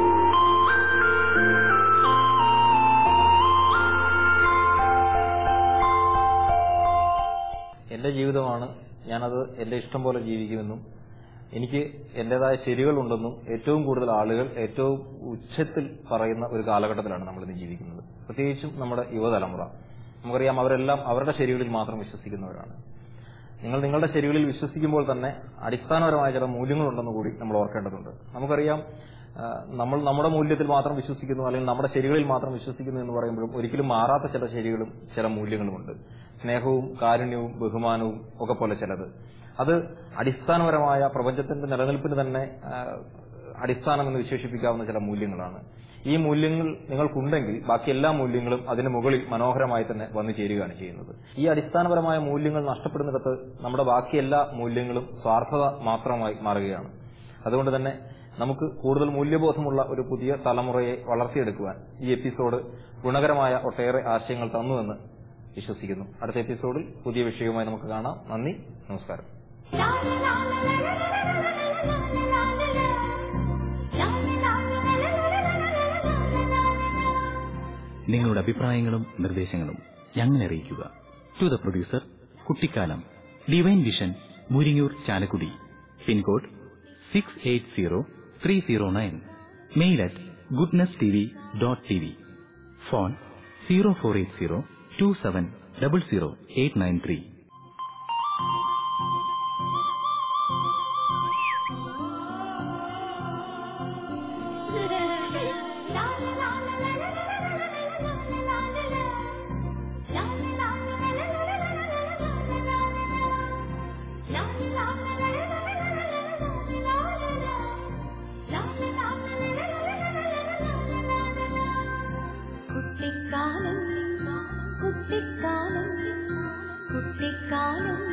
എന്റെ ജീവിതമാണ് ഞാനത് എന്റെ ഇഷ്ടം പോലെ ജീവിക്കുമെന്നും എനിക്ക് എന്റേതായ ശരികളുണ്ടെന്നും ഏറ്റവും കൂടുതൽ ആളുകൾ ഏറ്റവും ഉച്ചത്തിൽ പറയുന്ന ഒരു കാലഘട്ടത്തിലാണ് നമ്മൾ ഇന്ന് ജീവിക്കുന്നത് പ്രത്യേകിച്ചും നമ്മുടെ യുവതലമുറ നമുക്കറിയാം അവരെല്ലാം അവരുടെ ശരികളിൽ മാത്രം വിശ്വസിക്കുന്നവരാണ് നിങ്ങൾ നിങ്ങളുടെ ശരികളിൽ വിശ്വസിക്കുമ്പോൾ തന്നെ അടിസ്ഥാനപരമായ ചില മൂല്യങ്ങളുണ്ടെന്ന് കൂടി നമ്മൾ ഓർക്കേണ്ടതുണ്ട് നമുക്കറിയാം ആ, നമ്മൾ നമ്മുടെ മൂല്യത്തിൽ മാത്രം വിശ്വസിക്കുന്നു അല്ലെങ്കിൽ നമ്മുടെ ശരികളിൽ മാത്രം വിശ്വസിക്കുന്നു എന്ന് പറയുമ്പോഴും ഒരിക്കലും മാറാത്ത ചില ശരികളും ചില മൂല്യങ്ങളുമുണ്ട് സ്നേഹവും കാരുണ്യവും ബഹുമാനവും ഒക്കെ പോലെ ചിലത് അത് അടിസ്ഥാനപരമായ പ്രപഞ്ചത്തിന്റെ നിലനിൽപ്പിന് തന്നെ ആ, അടിസ്ഥാനമെന്ന് വിശേഷിപ്പിക്കാവുന്ന ചില മൂല്യങ്ങളാണ് ഈ മൂല്യങ്ങൾ നിങ്ങൾക്കുണ്ടെങ്കിൽ ബാക്കി എല്ലാ മൂല്യങ്ങളും അതിന് മുകളിൽ മനോഹരമായി തന്നെ വന്നു ചേരുകയാണ് ചെയ്യുന്നത് ഈ അടിസ്ഥാനപരമായ മൂല്യങ്ങൾ നഷ്ടപ്പെടുന്നിടത്ത് നമ്മുടെ ബാക്കി എല്ലാ മൂല്യങ്ങളും സ്വാർത്ഥത മാത്രമായി മാറുകയാണ് അതുകൊണ്ട് തന്നെ നമുക്ക് കൂടുതൽ മൂല്യബോധമുള്ള ഒരു പുതിയ തലമുറയെ വളർത്തിയെടുക്കുവാൻ ഈ എപ്പിസോഡ് ഗുണകരമായ ഒട്ടേറെ ആശയങ്ങൾ തന്നുവെന്ന് വിശ്വസിക്കുന്നു അടുത്ത എപ്പിസോഡിൽ പുതിയ വിഷയവുമായി നമുക്ക് കാണാം നന്ദി നമസ്കാരം നിങ്ങളുടെ അഭിപ്രായങ്ങളും നിർദ്ദേശങ്ങളും ഞങ്ങളെ അറിയിക്കുക ടു ദ പ്രൊഡ്യൂസർ കുട്ടിക്കാലം Divine Vision Muringoor Chalakudy pin code six eight zero three zero nine mail at goodness T V dot T V phone zero four eight zero two seven double zero eight nine three കുട്ടിക്കാലം കുട്ടിക്കാലം കുട്ടിക്കാലം